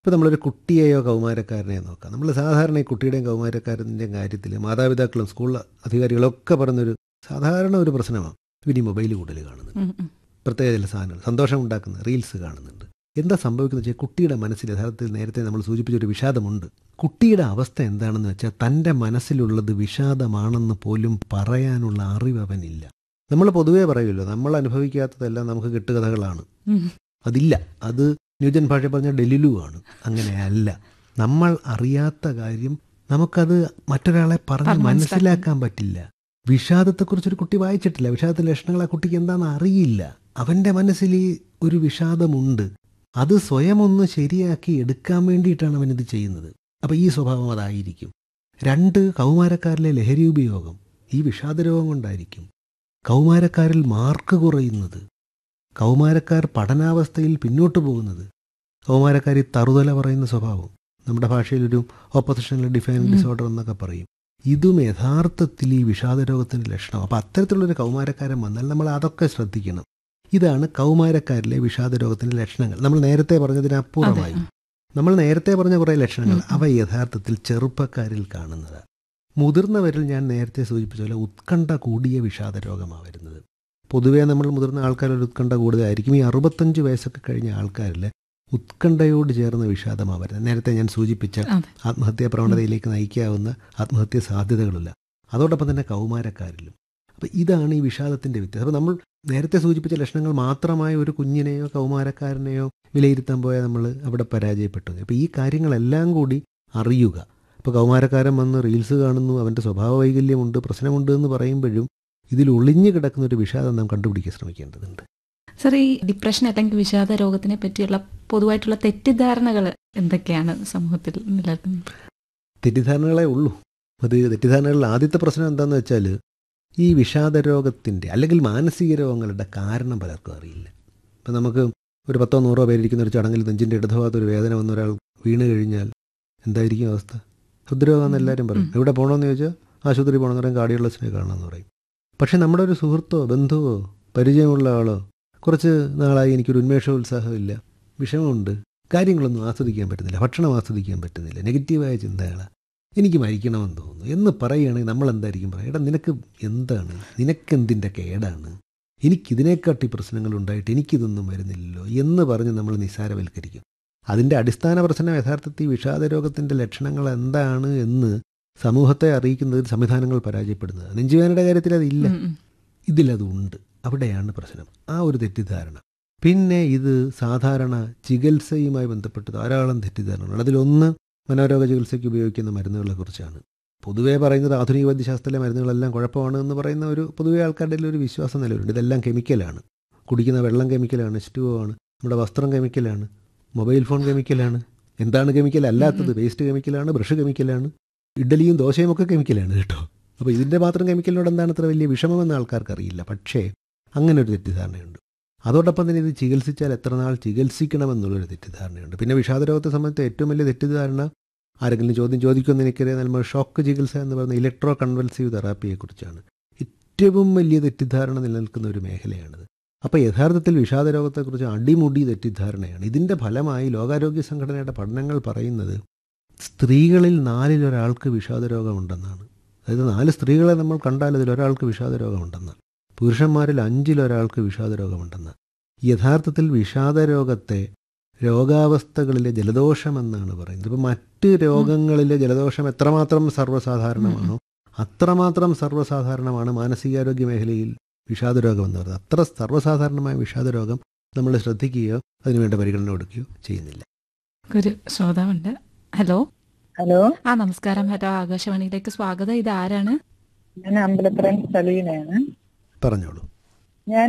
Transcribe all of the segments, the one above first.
ഇപ്പോൾ നമ്മളൊരു കുട്ടിയെയോ കൗമാരക്കാരനെയോ നോക്കാം നമ്മൾ സാധാരണ ഈ കുട്ടിയുടെയും കൗമാരക്കാരൻ്റെയും കാര്യത്തിൽ മാതാപിതാക്കളും സ്കൂൾ അധികാരികളും ഒക്കെ പറഞ്ഞൊരു സാധാരണ ഒരു പ്രശ്നമാണ് ഇവർ ഈ മൊബൈൽ കൂടുതൽ കാണുന്നുണ്ട് ഉം, ഉം. പ്രത്യേക ചില സാധനങ്ങൾ സന്തോഷം ഉണ്ടാക്കുന്ന റീൽസ് കാണുന്നുണ്ട് എന്താ സംഭവിക്കുന്നത് വെച്ചാൽ കുട്ടിയുടെ മനസ്സിൽ യഥാർത്ഥത്തിൽ നേരത്തെ നമ്മൾ സൂചിപ്പിച്ചൊരു വിഷാദമുണ്ട് കുട്ടിയുടെ അവസ്ഥ എന്താണെന്ന് വെച്ചാൽ തൻ്റെ മനസ്സിലുള്ളത് വിഷാദമാണെന്ന് പോലും പറയാനുള്ള അറിവ് അവനില്ല നമ്മൾ പൊതുവേ പറയുമല്ലോ നമ്മൾ അനുഭവിക്കാത്തതെല്ലാം നമുക്ക് കെട്ടുകഥകളാണ് ഉം. അതില്ല അത് ന്യൂജൻ ഭാഷ പറഞ്ഞ ഡെലിലു ആണ് അങ്ങനെയല്ല നമ്മൾ അറിയാത്ത കാര്യം നമുക്കത് മറ്റൊരാളെ പറഞ്ഞ് പറഞ്ഞ് മനസ്സിലാക്കാൻ പറ്റില്ല വിഷാദത്തെക്കുറിച്ചൊരു കുട്ടി വായിച്ചിട്ടില്ല വിഷാദത്തിൻ്റെ ലക്ഷണങ്ങൾ ആ കുട്ടിക്ക് എന്താണെന്ന് അറിയില്ല അവൻ്റെ മനസ്സിൽ ഈ ഒരു വിഷാദമുണ്ട് അത് സ്വയം ഒന്ന് ശരിയാക്കി എടുക്കാൻ വേണ്ടിയിട്ടാണ് അവനിത് ചെയ്യുന്നത് അപ്പോൾ ഈ സ്വഭാവം അതായിരിക്കും രണ്ട് കൗമാരക്കാരിലെ ലഹരി ഉപയോഗം ഈ വിഷാദരോഗം കൊണ്ടായിരിക്കും കൗമാരക്കാരിൽ മാർക്ക് കുറയുന്നത് കൗമാരക്കാർ പഠനാവസ്ഥയിൽ പിന്നോട്ട് പോകുന്നത് കൗമാരക്കാർ ഈ തറുതല പറയുന്ന സ്വഭാവം നമ്മുടെ ഭാഷയിലൊരു ഓപ്പോസിഷണൽ ഡിഫൈൻ ഉം. ഡിസോർഡർ എന്നൊക്കെ പറയും ഇതും യഥാർത്ഥത്തിൽ ഈ വിഷാദരോഗത്തിൻ്റെ ലക്ഷണം അപ്പോൾ അത്തരത്തിലുള്ളൊരു കൗമാരക്കാരൻ വന്നാൽ നമ്മൾ അതൊക്കെ ശ്രദ്ധിക്കണം ഇതാണ് കൗമാരക്കാരിലെ വിഷാദരോഗത്തിൻ്റെ ലക്ഷണങ്ങൾ നമ്മൾ നേരത്തെ അതെ പറഞ്ഞതിനപ്പുറമായി ആ. നമ്മൾ നേരത്തെ പറഞ്ഞ കുറേ ലക്ഷണങ്ങൾ ഉം, ഉം. അവ യഥാർത്ഥത്തിൽ ചെറുപ്പക്കാരിൽ കാണുന്നതാണ് മുതിർന്നവരിൽ ഞാൻ നേരത്തെ സൂചിപ്പിച്ച പോലെ ഉത്കണ്ഠ കൂടിയ വിഷാദ രോഗമാണ് വരുന്നത് പൊതുവേ നമ്മൾ മുതിർന്ന ആൾക്കാരിൽ ഉത്കണ്ഠ കൂടുതലായിരിക്കും ഈ അറുപത്തഞ്ച് വയസ്സൊക്കെ കഴിഞ്ഞ ആൾക്കാരിൽ ഉത്കണ്ഠയോട് ചേർന്ന വിഷാദമാണ് വരുന്നത് നേരത്തെ ഞാൻ സൂചിപ്പിച്ച അതെ ആത്മഹത്യാ പ്രവണതയിലേക്ക് നയിക്കാവുന്ന ആത്മഹത്യാ സാധ്യതകളില്ല അതോടൊപ്പം തന്നെ കൗമാരക്കാരിലും അപ്പോൾ ഇതാണ് ഈ വിഷാദത്തിൻ്റെ വ്യത്യാസം അപ്പോൾ നമ്മൾ നേരത്തെ സൂചിപ്പിച്ച ലക്ഷണങ്ങൾ മാത്രമായ ഒരു കുഞ്ഞിനെയോ കൗമാരക്കാരനെയോ വിലയിരുത്താൻ പോയാൽ നമ്മൾ അവിടെ പരാജയപ്പെട്ടു അപ്പോൾ ഈ കാര്യങ്ങളെല്ലാം കൂടി അറിയുക ഇപ്പോൾ കൗമാരക്കാരൻ വന്ന് റീൽസ് കാണുന്നു അവൻ്റെ സ്വഭാവ വൈകല്യമുണ്ട് പ്രശ്നമുണ്ട് എന്ന് പറയുമ്പോഴും ഇതിൽ ഒളിഞ്ഞു കിടക്കുന്ന ഒരു വിഷാദം നാം കണ്ടുപിടിക്കാൻ ശ്രമിക്കേണ്ടതുണ്ട് സർ ഈ ഡിപ്രഷൻ അല്ലെങ്കിൽ വിഷാദ രോഗത്തിനെ പറ്റിയുള്ള പൊതുവായിട്ടുള്ള തെറ്റിദ്ധാരണകൾ എന്തൊക്കെയാണ് സമൂഹത്തിൽ നിലനിൽക്കുന്നത് തെറ്റിദ്ധാരണകളേ ഉള്ളൂ അത് തെറ്റിദ്ധാരണകളിൽ ആദ്യത്തെ പ്രശ്നം എന്താണെന്ന് വെച്ചാൽ ഈ വിഷാദ രോഗത്തിൻ്റെ അല്ലെങ്കിൽ മാനസിക രോഗങ്ങളുടെ കാരണം പലർക്കും അറിയില്ല ഇപ്പം നമുക്ക് ഒരു പത്തോ നൂറോ പേരിരിക്കുന്ന ഒരു ചടങ്ങിൽ നെഞ്ചിൻ്റെ ഇടതുഭാഗത്ത് ഒരു വേദന വന്ന ഒരാൾ വീണ് കഴിഞ്ഞാൽ എന്തായിരിക്കും അവസ്ഥ ഹൃദ്രോഗമെന്ന് എല്ലാവരും പറയും ഉം. എവിടെ പോകണമെന്ന് ചോദിച്ചാൽ ആശുപത്രി പോകണമെന്ന് പറയും കാർഡിയോളജിനെ കാണണമെന്ന് പറയും പക്ഷേ നമ്മുടെ ഒരു സുഹൃത്തോ ബന്ധുവോ പരിചയമുള്ള ആളോ കുറച്ച് നാളായി എനിക്കൊരു ഉന്മേഷോത്സാഹമില്ല വിഷമമുണ്ട് കാര്യങ്ങളൊന്നും ആസ്വദിക്കാൻ പറ്റുന്നില്ല ഭക്ഷണം ആസ്വദിക്കാൻ പറ്റുന്നില്ല നെഗറ്റീവായ ചിന്തകളാണ് എനിക്ക് മരിക്കണമെന്ന് തോന്നുന്നു എന്ന് പറയുകയാണെങ്കിൽ നമ്മൾ എന്തായിരിക്കും പറയുക എടാ നിനക്ക് എന്താണ് നിനക്കെന്തിൻ്റെ കേടാണ് എനിക്കിതിനെക്കാട്ടി പ്രശ്നങ്ങൾ ഉണ്ടായിട്ട് എനിക്കിതൊന്നും വരുന്നില്ലല്ലോ എന്ന് പറഞ്ഞ് നമ്മൾ നിസ്സാരവൽക്കരിക്കും അതിൻ്റെ അടിസ്ഥാന പ്രശ്നം യഥാർത്ഥത്തിൽ വിഷാദ രോഗത്തിൻ്റെ ലക്ഷണങ്ങൾ എന്താണ് എന്ന് സമൂഹത്തെ അറിയിക്കുന്നതിൽ സംവിധാനങ്ങൾ പരാജയപ്പെടുന്നത് നെഞ്ചുവേനയുടെ കാര്യത്തിൽ അതില്ല ഉം, ഉം. ഇതിലതുണ്ട് അവിടെയാണ് പ്രശ്നം ആ ഒരു തെറ്റിദ്ധാരണ പിന്നെ ഇത് സാധാരണ ചികിത്സയുമായി ബന്ധപ്പെട്ട് ധാരാളം തെറ്റിദ്ധാരണകൾ അതിലൊന്ന് മനോരോഗ ചികിത്സയ്ക്ക് ഉപയോഗിക്കുന്ന മരുന്നുകളെ കുറിച്ചാണ് പൊതുവേ പറയുന്നത് ആധുനിക വൈദ്യശാസ്ത്രത്തിലെ മരുന്നുകളെല്ലാം കുഴപ്പമാണ് എന്ന് പറയുന്ന ഒരു പൊതുവേ ആൾക്കാരുടെ ഇടയിൽ ഒരു വിശ്വാസം നിലവിലുണ്ട് ഇതെല്ലാം കെമിക്കലാണ് കുടിക്കുന്ന വെള്ളം കെമിക്കലാണ് എച്ച് ആണ് നമ്മുടെ വസ്ത്രം കെമിക്കലാണ് മൊബൈൽ ഫോൺ കെമിക്കലാണ് എന്താണ് കെമിക്കൽ അല്ലാത്തത് ഉം. വേസ്റ്റ് കെമിക്കലാണ് ബ്രഷ് കെമിക്കലാണ് ഇഡ്ഡലിയും ദോശയും ഒക്കെ കെമിക്കലാണ് കേട്ടോ അപ്പോൾ ഇതിൻ്റെ മാത്രം കെമിക്കലിനോട് എന്താണ് അത്ര വലിയ വിഷമമെന്ന് ആൾക്കാർക്ക് അറിയില്ല പക്ഷേ അങ്ങനെ ഒരു തെറ്റിദ്ധാരണയുണ്ട് അതോടൊപ്പം തന്നെ ഇത് ചികിത്സിച്ചാൽ എത്ര നാൾ ചികിത്സിക്കണമെന്നുള്ളൊരു തെറ്റിദ്ധാരണയുണ്ട് പിന്നെ വിഷാദരോഗത്തെ സംബന്ധിച്ച് ഏറ്റവും വലിയ തെറ്റിദ്ധാരണ ആരെങ്കിലും ചോദ്യം ചോദിക്കുമെന്ന് എനിക്കറിയാം നമ്മൾ ഷോക്ക് ചികിത്സ എന്ന് പറയുന്ന ഇലക്ട്രോ കൺവൽസീവ് തെറാപ്പിയെക്കുറിച്ചാണ് ഏറ്റവും വലിയ തെറ്റിദ്ധാരണ നിലനിൽക്കുന്ന ഒരു മേഖലയാണിത് അപ്പോൾ യഥാർത്ഥത്തിൽ വിഷാദരോഗത്തെക്കുറിച്ച് അടിമുടി തെറ്റിദ്ധാരണയാണ് ഇതിൻ്റെ ഫലമായി ലോകാരോഗ്യ സംഘടനയുടെ പഠനങ്ങൾ പറയുന്നത് സ്ത്രീകളിൽ നാലിലൊരാൾക്ക് വിഷാദരോഗമുണ്ടെന്നാണ് അതായത് നാല് സ്ത്രീകളെ നമ്മൾ കണ്ടാൽ അതിൽ ഒരാൾക്ക് വിഷാദരോഗമുണ്ടെന്നാണ് പുരുഷന്മാരിൽ അഞ്ചിലൊരാൾക്ക് വിഷാദരോഗമുണ്ടെന്ന് യഥാർത്ഥത്തിൽ വിഷാദരോഗത്തെ രോഗാവസ്ഥകളിലെ ജലദോഷമെന്നാണ് പറയുന്നത് ഇപ്പം മറ്റ് രോഗങ്ങളിലെ ജലദോഷം എത്രമാത്രം സർവ്വസാധാരണമാണോ അത്രമാത്രം സർവ്വസാധാരണമാണ് മാനസികാരോഗ്യ മേഖലയിൽ വിഷാദരോഗം എന്ന് പറയുന്നത് അത്ര സർവ്വസാധാരണമായ വിഷാദരോഗം നമ്മൾ ശ്രദ്ധിക്കുകയോ അതിനുവേണ്ട പരിഗണന കൊടുക്കുകയോ ചെയ്യുന്നില്ല ഒരു ശ്രോതാവുണ്ട് ഹലോ ഹലോ ആ നമസ്കാരം ഹലോ ആകാശവാണിയിലേക്ക് സ്വാഗതം ഇത് ആരാണ് ഞാൻ അമ്പലപ്പുറം സലീനയാണ് പറഞ്ഞോളൂ ഞാൻ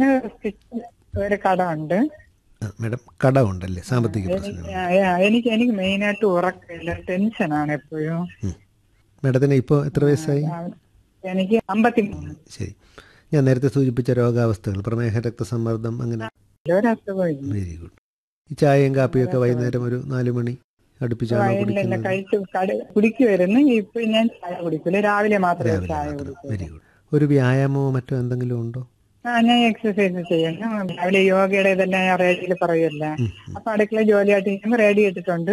ഒരു കട ഉണ്ട് ആ, മാഡം കടമുണ്ടല്ലേ സാമ്പത്തിക എനിക്ക് പ്രശ്നങ്ങൾ ആ, എനിക്ക് എനിക്ക് മെയിനായിട്ട് ഉറക്കമില്ല ടെൻഷനാണ് എപ്പോഴും മാഡത്തിന് ഇപ്പോൾ എത്ര വയസ്സായി ആ, എനിക്ക് അമ്പത്തിമൂന്ന് ശരി ഞാൻ നേരത്തെ സൂചിപ്പിച്ച രോഗാവസ്ഥകൾ പ്രമേഹ രക്തസമ്മർദ്ദം അങ്ങനെ ഒരസുഖമില്ല വെരി ഗുഡ് ഈ ചായയും കാപ്പിയൊക്കെ വൈകുന്നേരം ഒരു നാല് മണി അടുപ്പിച്ചാണോ ഇല്ല ഇല്ല കുടിക്കുന്നത് കഴിച്ച് കട കുടിക്കുമായിരുന്നു ഇപ്പൊ ഞാൻ ചായ കുടിക്കില്ല രാവിലെ മാത്രമേ രാവിലെ ചായ മാത്രം കുടിക്കൂ വെരി ഗുഡ് ഒരു വ്യായാമമോ മറ്റോ എന്തെങ്കിലും ഉണ്ടോ ആ ഞാൻ എക്സസൈസ് ചെയ്യണം രാവിലെ യോഗയുടെ ഇതെല്ലാം ഞാൻ റേഡിയോയിൽ പറയുമല്ല ഉം, ഉം. അപ്പൊ അടുക്കള ജോലിയായിട്ട് ചെയ്യുമ്പോൾ റേഡിയോ ഇട്ടിട്ടുണ്ട്